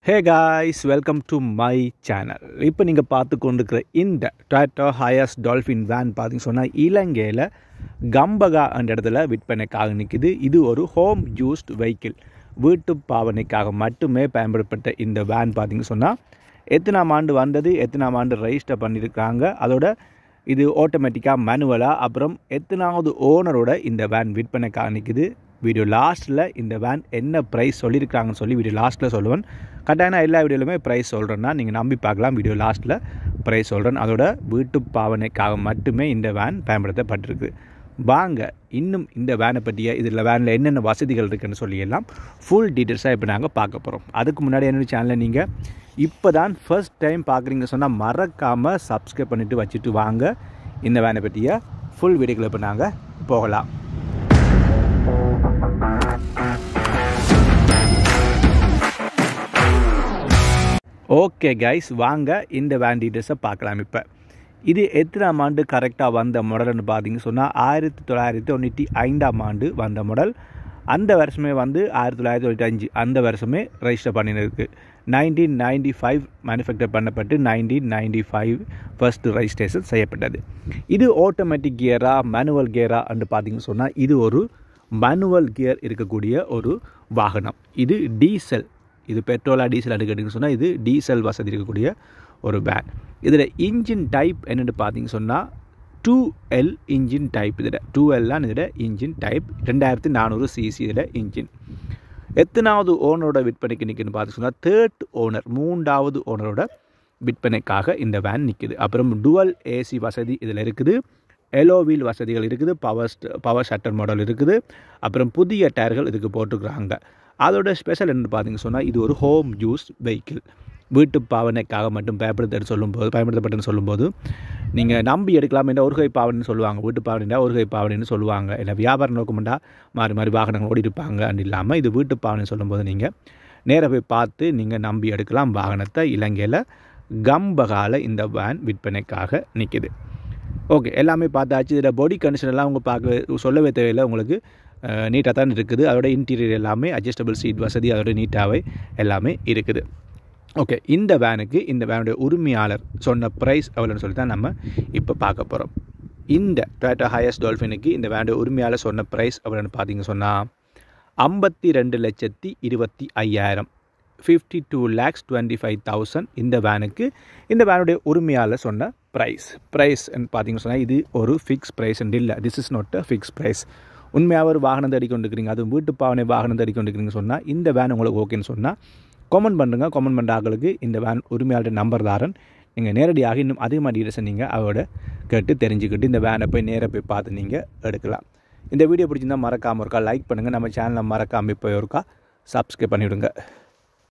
hey guys welcome to my channel இப்போ நீங்கள் பார்த்து கொண்டிருக்கிற இந்த டொயட்டோ ஹையஸ் டால்ஃபின் வேன் பார்த்தீங்கன்னு சொன்னால் இலங்கையில் கம்பகா என்ற இடத்துல விற்பனைக்காக நிற்குது இது ஒரு ஹோம் யூஸ்ட் வெஹிக்கிள் வீட்டு பாவனைக்காக மட்டுமே பயன்படுத்தப்பட்ட இந்த வேன் பார்த்தீங்கன்னு சொன்னால் எத்தனாம் ஆண்டு வந்தது எத்தனாம் ஆண்டு ரெஜிஸ்டர் பண்ணியிருக்காங்க அதோட இது ஆட்டோமேட்டிக்காக மேனுவலாக அப்புறம் எத்தனாவது ஓனரோட இந்த வேன் விற்பனைக்காக நிற்குது வீடியோ லாஸ்ட்டில் இந்த வேன் என்ன ப்ரைஸ் சொல்லியிருக்காங்கன்னு சொல்லி வீடியோ லாஸ்ட்டில் சொல்லுவேன் கட்டாயம் நான் எல்லா வீடியோலுமே ப்ரைஸ் சொல்கிறேன்னா நீங்கள் நம்பி பார்க்கலாம் வீடியோ லாஸ்ட்டில் ப்ரைஸ் சொல்கிறேன் அதோட வீட்டு பாவனைக்காக மட்டுமே இந்த வேன் பயன்படுத்தப்பட்டிருக்கு வாங்க இன்னும் இந்த வேனை பற்றிய இதில் வேனில் என்னென்ன வசதிகள் இருக்குன்னு சொல்லி எல்லாம் ஃபுல் டீட்டெயில்ஸாக இப்போ நாங்கள் பார்க்க போகிறோம் அதுக்கு முன்னாடி என்னோட சேனலை நீங்கள் இப்போ தான் ஃபர்ஸ்ட் டைம் பார்க்குறீங்க சொன்னால் மறக்காமல் சப்ஸ்கிரைப் பண்ணிவிட்டு வச்சுட்டு வாங்க இந்த வேனை பற்றிய ஃபுல் வீடியோக்களை இப்போ நாங்கள் போகலாம் ஓகே கைஸ் வாங்க இந்த வேன் டீட்டெயில்ஸை பார்க்கலாம் இப்போ இது எத்தனாம் ஆண்டு கரெக்டாக வந்த மாடல்னு பார்த்தீங்க சொன்னால் ஆயிரத்தி தொள்ளாயிரத்தி தொண்ணூற்றி ஐந்தாம் ஆண்டு வந்த மாடல் அந்த வருஷமே வந்து ஆயிரத்தி தொள்ளாயிரத்தி தொண்ணூற்றி அஞ்சு அந்த வருஷமே ரெஜிஸ்டர் பண்ணிருக்கு நைன்டீன் நைன்டி ஃபைவ் மேனுஃபேக்சர் பண்ணப்பட்டு nineteen ninety five first registration செய்யப்பட்டது இது ஆட்டோமேட்டிக் கியரா மேனுவல் கியரா என்று பார்த்தீங்கன்னு சொன்னால் இது ஒரு மேனுவல் கியர் இருக்கக்கூடிய ஒரு வாகனம் இது டீசல் இது பெட்ரோலா டீசல் எடுக்கிறதுன்னு சொன்னால் இது டீசல் வசதி இருக்கக்கூடிய ஒரு வேன் இதில் இன்ஜின் டைப் என்னென்னு பார்த்தீங்க சொன்னால் டூ எல் இன்ஜின் டைப் இதில் டூ எல்லாம் இதில் இன்ஜின் டைப் ரெண்டாயிரத்தி நானூறு சிசி இதில் இன்ஜின் எத்தனாவது ஓனரோட விற்பனைக்கு நிற்குன்னு பார்த்து சொன்னால் தேர்ட் ஓனர் மூன்றாவது ஓனரோட விற்பனைக்காக இந்த வேன் நிற்குது அப்புறம் டுவல் ஏசி வசதி இதில் இருக்குது எலோவீல் வசதிகள் இருக்குது பவர் பவர் ஷட்டர் மாடல் இருக்குது அப்புறம் புதிய டயர்கள் இதுக்கு போட்டுக்கிறாங்க அதோட ஸ்பெஷல் என்ன பார்த்தீங்க சொன்னால் இது ஒரு ஹோம் யூஸ் வெஹிக்கிள் வீட்டு பாவனைக்காக மட்டும் பயன்படுத்த சொல்லும்போது பயன்படுத்தப்பட்டன்னு சொல்லும்போது நீங்கள் நம்பி எடுக்கலாம் என்ற ஒரு கை பாவனைன்னு சொல்லுவாங்க வீட்டு பாவனைண்டா ஒரு கை பாவனைன்னு சொல்லுவாங்க இல்லை வியாபார நோக்கமெண்டா மாறி மாறி வாகனங்கள் ஓடி இருப்பாங்க அண்ட் இல்லாமல் இது வீட்டு பாவனை சொல்லும்போது நீங்கள் நேராக போய் பார்த்து நீங்கள் நம்பி எடுக்கலாம் வாகனத்தை இலங்கையில் கம்பகால இந்த வேன் விற்பனைக்காக நிற்கிது ஓகே எல்லாமே பார்த்தாச்சு இதில் பாடி கண்டிஷன் எல்லாம் உங்கள் பார்க்க சொல்லவே தேவையில்லை உங்களுக்கு நீட்டாக தான் இருக்குது அதோட இன்டீரியர் எல்லாமே அட்ஜஸ்டபிள் சீட் வசதி அதோட நீட்டாகவே எல்லாமே இருக்குது ஓகே இந்த வேனுக்கு இந்த வேனுடைய உரிமையாளர் சொன்ன ப்ரைஸ் எவ்வளோன்னு சொல்லி தான் நம்ம இப்போ பார்க்க போகிறோம் இந்த டொயட்டோ ஹையஸ்ட் டால்ஃபினுக்கு இந்த வேனுடைய உரிமையாளர் சொன்ன ப்ரைஸ் எவ்வளோன்னு பார்த்தீங்க சொன்னால் ஐம்பத்தி ரெண்டு லட்சத்தி இருபத்தி ஐயாயிரம் fifty two lakhs twenty five thousand இந்த வேனுக்கு இந்த வேனுடைய உரிமையாளர் சொன்ன ப்ரைஸ் ப்ரைஸ் பார்த்தீங்கன்னு சொன்னால் இது ஒரு ஃபிக்ஸ் ப்ரைஸ் இல்லை this is not a fix price உண்மையாக ஒரு வாகனம் தேடி கொண்டுக்கிறீங்க அதுவும் வீட்டு பாவனை வாகனம் தேடி கொண்டுக்கிறீங்க சொன்னால் இந்த வேன் உங்களுக்கு ஓகேன்னு சொன்னால் கமெண்ட் பண்ணுங்கள் கமெண்ட் பண்ணுற ஆக்களுக்கு இந்த வேன் உரிமையாளர் நம்பர் தாரன் நீங்கள் நேரடியாக இன்னும் அதிகமாக டீட்டெயில்ஸை நீங்கள் அவரோட கேட்டு தெரிஞ்சுக்கிட்டு இந்த வேனை போய் நேராக போய் பார்த்து நீங்கள் எடுக்கலாம் இந்த வீடியோ பிடிச்சிருந்தால் மறக்காமல் இருக்கா லைக் பண்ணுங்கள் நம்ம சேனலை மறக்காமல் இப்போ இருக்கா சப்ஸ்கிரைப் பண்ணிவிடுங்க